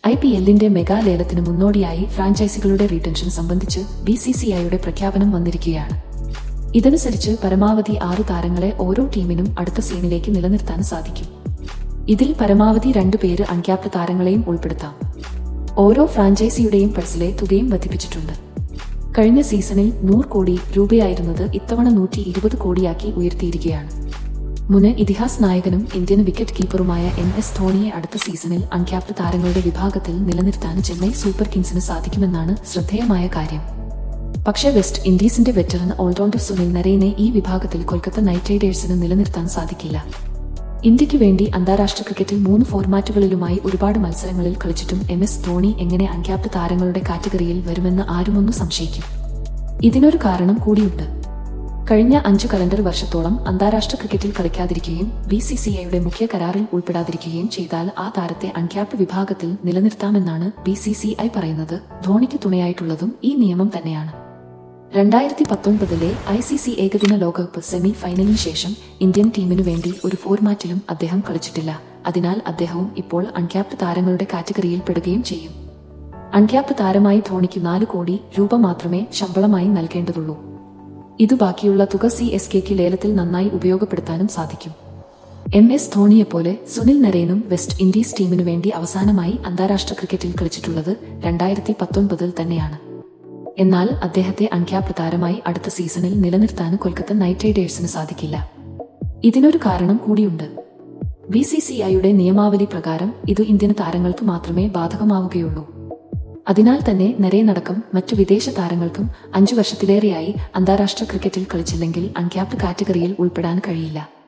I P എല്ലിന്റെ mega ലേലത്തിന് മുന്നോടിയായി ഫ്രാഞ്ചൈസികളുടെ റീടെൻഷൻ സംബന്ധിച്ച് ബി സി സി ഐയുടെ പ്രഖ്യാപനം വന്നിരിക്കുകയാണ് ഇതനുസരിച്ച് പരമാവധി ആറു താരങ്ങളെ ഓരോ ടീമിനും അടുത്ത സീനിലേക്ക് നിലനിർത്താൻ സാധിക്കും ഇതിൽ പരമാവധി രണ്ടു പേര് അൺക്യാപ്ഡ് താരങ്ങളെയും ഉൾപ്പെടുത്താം ഓരോ ഫ്രാഞ്ചൈസിയുടെയും പഴ്സിലെ തുകയും വർദ്ധിപ്പിച്ചിട്ടുണ്ട് കഴിഞ്ഞ സീസണിൽ നൂറ് കോടി രൂപയായിരുന്നത് ഇത്തവണ നൂറ്റി ഇരുപത് കോടിയാക്കി ഉയർത്തിയിരിക്കുകയാണ് മുന് ഇതിഹാസ് നായകനും ഇന്ത്യൻ വിക്കറ്റ് കീപ്പറുമായ എം എസ് ധോണിയെ അടുത്ത സീസണിൽ അൺക്യാപ്ഡ് താരങ്ങളുടെ വിഭാഗത്തിൽ നിലനിർത്താൻ ചെന്നൈ സൂപ്പർ കിങ്സിന് സാധിക്കുമെന്നാണ് ശ്രദ്ധേയമായ കാര്യം പക്ഷേ വെസ്റ്റ് ഇൻഡീസിന്റെ വെറ്ററൻ ഓൾറൗണ്ടർ സുനിൽ നരേനെ ഈ വിഭാഗത്തിൽ കൊൽക്കത്ത നൈറ്റ് റൈഡേഴ്സിന് നിലനിർത്താൻ സാധിക്കില്ല ഇന്ത്യക്ക് വേണ്ടി അന്താരാഷ്ട്ര ക്രിക്കറ്റിൽ മൂന്ന് ഫോർമാറ്റുകളിലുമായി ഒരുപാട് മത്സരങ്ങളിൽ കളിച്ചിട്ടും എം എസ് ധോണി എങ്ങനെ അൺക്യാപ്ഡ് താരങ്ങളുടെ കാറ്റഗറിയിൽ വരുമെന്ന് ആരുമൊന്നു സംശയിക്കും ഇതിനൊരു കാരണം കൂടിയുണ്ട് കഴിഞ്ഞ അഞ്ചു കലണ്ടർ വർഷത്തോളം അന്താരാഷ്ട്ര ക്രിക്കറ്റിൽ കളിക്കാതിരിക്കുകയും ബി സി സി ഐയുടെ മുഖ്യ കരാറിൽ ഉൾപ്പെടാതിരിക്കുകയും ചെയ്താൽ ആ താരത്തെ അൺക്യാപ്ഡ് വിഭാഗത്തിൽ നിലനിർത്താമെന്നാണ് ബി സി സി ഐ പറയുന്നത് ധോണിക്ക് തുണയായിട്ടുള്ളതും ഈ നിയമം തന്നെയാണ് രണ്ടായിരത്തി പത്തൊൻപതിലെ ഐ സി സി ഏകദിന ലോകകപ്പ് സെമി ഫൈനലിന് ശേഷം ഇന്ത്യൻ ടീമിനു വേണ്ടി ഒരു ഫോർമാറ്റിലും അദ്ദേഹം കളിച്ചിട്ടില്ല അതിനാൽ അദ്ദേഹവും ഇപ്പോൾ അൺക്യാപ്ഡ് താരങ്ങളുടെ കാറ്റഗറിയിൽ പെടുകയും ചെയ്യും അൺക്യാപ്ഡ് താരമായി ധോണിക്ക് നാല് കോടി രൂപ മാത്രമേ ശമ്പളമായി നൽകേണ്ടതുള്ളൂ ഇത് ബാക്കിയുള്ള തുക സി എസ് കെക്ക് ലേലത്തിൽ നന്നായി ഉപയോഗപ്പെടുത്താനും സാധിക്കും എം എസ് ധോണിയെപ്പോലെ സുനിൽ നരേനും വെസ്റ്റ് ഇൻഡീസ് ടീമിനു വേണ്ടി അവസാനമായി അന്താരാഷ്ട്ര ക്രിക്കറ്റിൽ കളിച്ചിട്ടുള്ളത് രണ്ടായിരത്തി പത്തൊൻപതിൽ തന്നെയാണ് എന്നാൽ അദ്ദേഹത്തെ അൺക്യാപ്ഡ് താരമായി അടുത്ത സീസണിൽ നിലനിർത്താൻ കൊൽക്കത്ത നൈറ്റ് റൈഡേഴ്സിന് സാധിക്കില്ല ഇതിനൊരു കാരണം കൂടിയുണ്ട് ബി സി സി ഐയുടെ നിയമാവലി പ്രകാരം ഇത് ഇന്ത്യൻ താരങ്ങൾക്ക് മാത്രമേ ബാധകമാവുകയുള്ളൂ അതിനാൽ തന്നെ നരേനടക്കം മറ്റു വിദേശ താരങ്ങൾക്കും അഞ്ചു വർഷത്തിലേറെയായി അന്താരാഷ്ട്ര ക്രിക്കറ്റിൽ കളിച്ചില്ലെങ്കിൽ അൺക്യാപ്ഡ് കാറ്റഗറിയിൽ ഉൾപ്പെടാൻ കഴിയില്ല